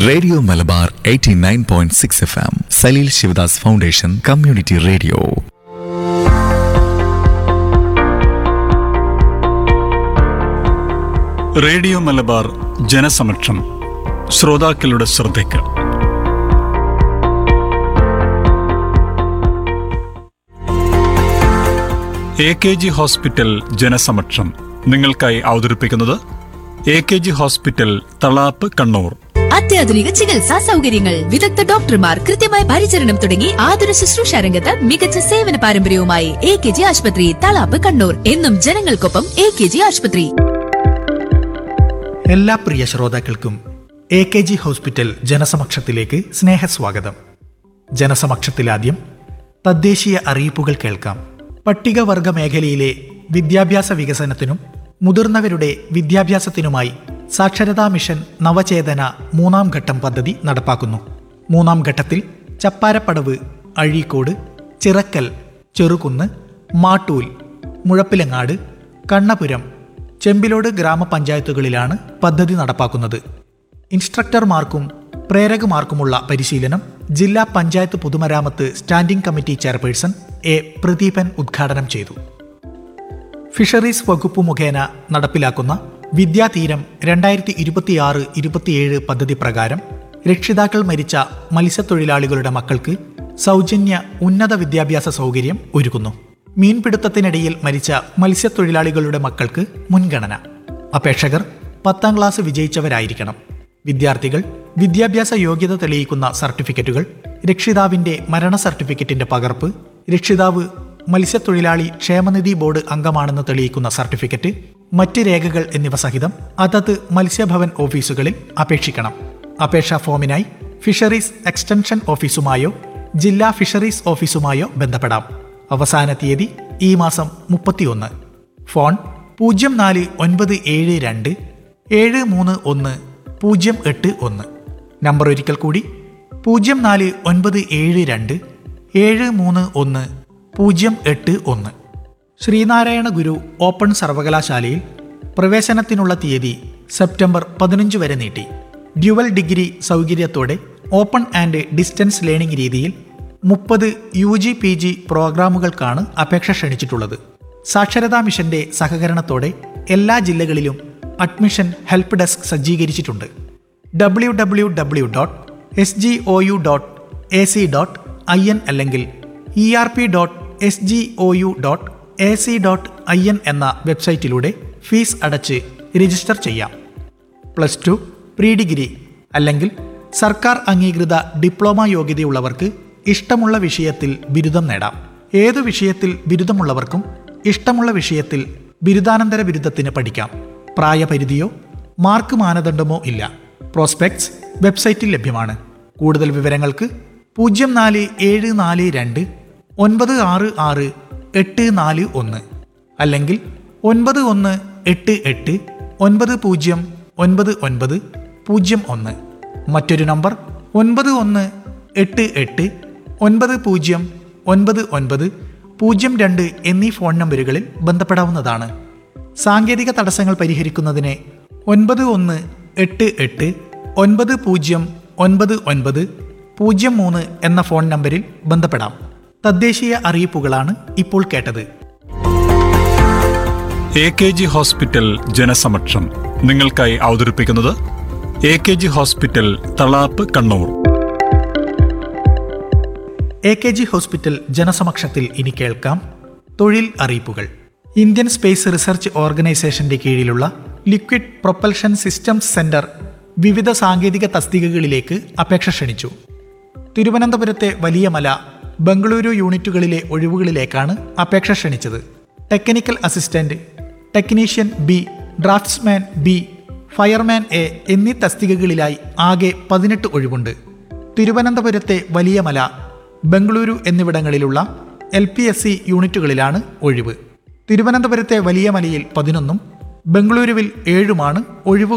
radio Malabar 89.6 F M Saleel Sivadas foundation community radio radio Malabar ജനസമക്ഷം ശ്രോതാക്കളുടെ ശ്രദ്ധയ്ക്ക് എ കെ ജി ഹോസ്പിറ്റൽ ജനസമക്ഷം നിങ്ങൾക്കായി അവതരിപ്പിക്കുന്നത് A K G hospital Thalap Kannur അത്യാധുനിക ചികിത്സാ സൗകര്യങ്ങൾ വിദഗ്ധ ഡോക്ടർമാർ കൃത്യമായ പരിചരണം തുടങ്ങി ആതുര ശുശ്രൂഷ രംഗത്ത് മികച്ച സേവന പാരമ്പര്യവുമായി എ കെ ജി ആശുപത്രി തളാപ്പ് കണ്ണൂർ എന്നും ജനങ്ങൾക്കൊപ്പം എ കെ ജി ആശുപത്രി എല്ലാ പ്രിയ ശ്രോതാക്കൾക്കും എ കെ ജി ഹോസ്പിറ്റൽ ജനസമക്ഷത്തിലേക്ക് സ്നേഹസ്വാഗതം ജനസമക്ഷത്തിലാദ്യം തദ്ദേശീയ അറിയിപ്പുകൾ കേൾക്കാം പട്ടികവർഗ മേഖലയിലെ വിദ്യാഭ്യാസ വികസനത്തിനും മുതിർന്നവരുടെ വിദ്യാഭ്യാസത്തിനുമായി സാക്ഷരതാ മിഷൻ നവചേതന മൂന്നാം ഘട്ടം പദ്ധതി നടപ്പാക്കുന്നു മൂന്നാം ഘട്ടത്തിൽ ചപ്പാരപ്പടവ് അഴീക്കോട് ചിറക്കൽ ചെറുകുന്ന് മാട്ടൂൽ മുഴപ്പിലങ്ങാട് കണ്ണപുരം ചെമ്പിലോട് ഗ്രാമപഞ്ചായത്തുകളിലാണ് പദ്ധതി നടപ്പാക്കുന്നത് ഇൻസ്ട്രക്ടർമാർക്കും പ്രേരകമാർക്കുമുള്ള പരിശീലനം ജില്ലാ പഞ്ചായത്ത് പൊതുമരാമത്ത് standing committee chairperson A Pradeepan ഉദ്ഘാടനം ചെയ്തു ഫിഷറീസ് വകുപ്പ് മുഖേന നടപ്പിലാക്കുന്ന വിദ്യാതീരം രണ്ടായിരത്തി ഇരുപത്തിയാറ് ഇരുപത്തിയേഴ് പദ്ധതി പ്രകാരം രക്ഷിതാക്കൾ മരിച്ച മത്സ്യത്തൊഴിലാളികളുടെ മക്കൾക്ക് സൗജന്യ ഉന്നത വിദ്യാഭ്യാസ സൗകര്യം ഒരുക്കുന്നു മീൻപിടുത്തത്തിനിടയിൽ മരിച്ച മത്സ്യത്തൊഴിലാളികളുടെ മക്കൾക്ക് മുൻഗണന അപേക്ഷകർ പത്താം ക്ലാസ് വിജയിച്ചവരായിരിക്കണം വിദ്യാർത്ഥികൾ വിദ്യാഭ്യാസ യോഗ്യത തെളിയിക്കുന്ന സർട്ടിഫിക്കറ്റുകൾ രക്ഷിതാവിന്റെ മരണ സർട്ടിഫിക്കറ്റിന്റെ പകർപ്പ് രക്ഷിതാവ് മത്സ്യത്തൊഴിലാളി ക്ഷേമനിധി ബോർഡ് അംഗമാണെന്ന് തെളിയിക്കുന്ന സർട്ടിഫിക്കറ്റ് മറ്റ് രേഖകൾ എന്നിവ സഹിതം അതത് മത്സ്യഭവൻ ഓഫീസുകളിൽ അപേക്ഷിക്കണം അപേക്ഷാ ഫോമിനായി ഫിഷറീസ് എക്സ്റ്റൻഷൻ ഓഫീസുമായോ ജില്ലാ ഫിഷറീസ് ഓഫീസുമായോ ബന്ധപ്പെടാം അവസാന തീയതി ഈ മാസം മുപ്പത്തിയൊന്ന് ഫോൺ പൂജ്യം നാല് ഒൻപത് ഏഴ് രണ്ട് ഏഴ് മൂന്ന് ഒന്ന് പൂജ്യം എട്ട് ഒന്ന് നമ്പർ ഒരിക്കൽ കൂടി പൂജ്യം നാല് ഒൻപത് ഏഴ് രണ്ട് ഏഴ് മൂന്ന് ഒന്ന് പൂജ്യം എട്ട് ഒന്ന് ശ്രീനാരായണ ഗുരു ഓപ്പൺ സർവകലാശാലയിൽ പ്രവേശനത്തിനുള്ള തീയതി സെപ്റ്റംബർ പതിനഞ്ച് വരെ നീട്ടി ഡ്യുവൽ ഡിഗ്രി സൗകര്യത്തോടെ ഓപ്പൺ ആൻഡ് ഡിസ്റ്റൻസ് ലേണിംഗ് രീതിയിൽ മുപ്പത് യു ജി പി ജി പ്രോഗ്രാമുകൾക്കാണ് അപേക്ഷ ക്ഷണിച്ചിട്ടുള്ളത് സാക്ഷരതാ മിഷന്റെ സഹകരണത്തോടെ എല്ലാ ജില്ലകളിലും അഡ്മിഷൻ ഹെൽപ്പ് ഡെസ്ക് സജ്ജീകരിച്ചിട്ടുണ്ട് W W W dot S G O U dot A C dot I N അല്ലെങ്കിൽ E R P dot S G O U dot A C dot I N എന്ന വെബ്സൈറ്റിലൂടെ fees അടച്ച് register ചെയ്യാം plus two pre degree അല്ലെങ്കിൽ സർക്കാർ അംഗീകൃത diploma യോഗ്യതയുള്ളവർക്ക് ഇഷ്ടമുള്ള വിഷയത്തിൽ ബിരുദം നേടാം ഏതു വിഷയത്തിൽ ബിരുദമുള്ളവർക്കും ഇഷ്ടമുള്ള വിഷയത്തിൽ ബിരുദാനന്തര ബിരുദത്തിന് പഠിക്കാം പ്രായപരിധിയോ മാർക്ക് മാനദണ്ഡമോ ഇല്ല പ്രോസ്പെക്ട്സ് വെബ്സൈറ്റിൽ ലഭ്യമാണ് കൂടുതൽ വിവരങ്ങൾക്ക് പൂജ്യം നാല് ഏഴ് നാല് രണ്ട് ഒൻപത് ആറ് ആറ് എട്ട് നാല് ഒന്ന് അല്ലെങ്കിൽ ഒൻപത് ഒന്ന് എട്ട് എട്ട് ഒൻപത് പൂജ്യം ഒൻപത് ഒൻപത് പൂജ്യം ഒന്ന് മറ്റൊരു നമ്പർ ഒൻപത് ഒന്ന് എട്ട് എട്ട് ഒൻപത് പൂജ്യം ഒൻപത് ഒൻപത് പൂജ്യം രണ്ട് എന്നീ ഫോൺ നമ്പറുകളിൽ ബന്ധപ്പെടാവുന്നതാണ് സാങ്കേതിക തടസ്സങ്ങൾ പരിഹരിക്കുന്നതിന് ഒൻപത് ഒന്ന് എട്ട് എട്ട് ഒൻപത് പൂജ്യം ഒൻപത് ഒൻപത് പൂജ്യം മൂന്ന് എന്ന ഫോൺ നമ്പറിൽ ബന്ധപ്പെടാം തദ്ദേശീയ അറിയിപ്പുകളാണ് ഇപ്പോൾ കേട്ടത് എ കെ ജി ഹോസ്പിറ്റൽ ജനസമക്ഷം നിങ്ങൾക്കായി അവതരിപ്പിക്കുന്നത് A K G hospital Thalap Kannur A K G hospital ജനസമക്ഷത്തിൽ ഇനി കേൾക്കാം തൊഴിൽ അറിയിപ്പുകൾ ഇന്ത്യൻ സ്പേസ് റിസർച്ച് ഓർഗനൈസേഷന്റെ കീഴിലുള്ള ലിക്വിഡ് പ്രൊപ്പൽഷൻ സിസ്റ്റംസ് സെന്റർ വിവിധ സാങ്കേതിക തസ്തികകളിലേക്ക് അപേക്ഷ ക്ഷണിച്ചു തിരുവനന്തപുരത്തെ വലിയ മല ബംഗളൂരു യൂണിറ്റുകളിലെ ഒഴിവുകളിലേക്കാണ് അപേക്ഷ ക്ഷണിച്ചത് technical assistant technician B draftsman B fireman A എന്നീ തസ്തികകളിലായി ആകെ പതിനെട്ട് ഒഴിവുണ്ട് തിരുവനന്തപുരത്തെ വലിയ മല ബംഗളൂരു എന്നിവിടങ്ങളിലുള്ള എൽ പി എസ് സി യൂണിറ്റുകളിലാണ് ഒഴിവ് തിരുവനന്തപുരത്തെ വലിയ മലയിൽ പതിനൊന്നും ബംഗളൂരുവിൽ ഏഴുമാണ് ഒഴിവുകൾ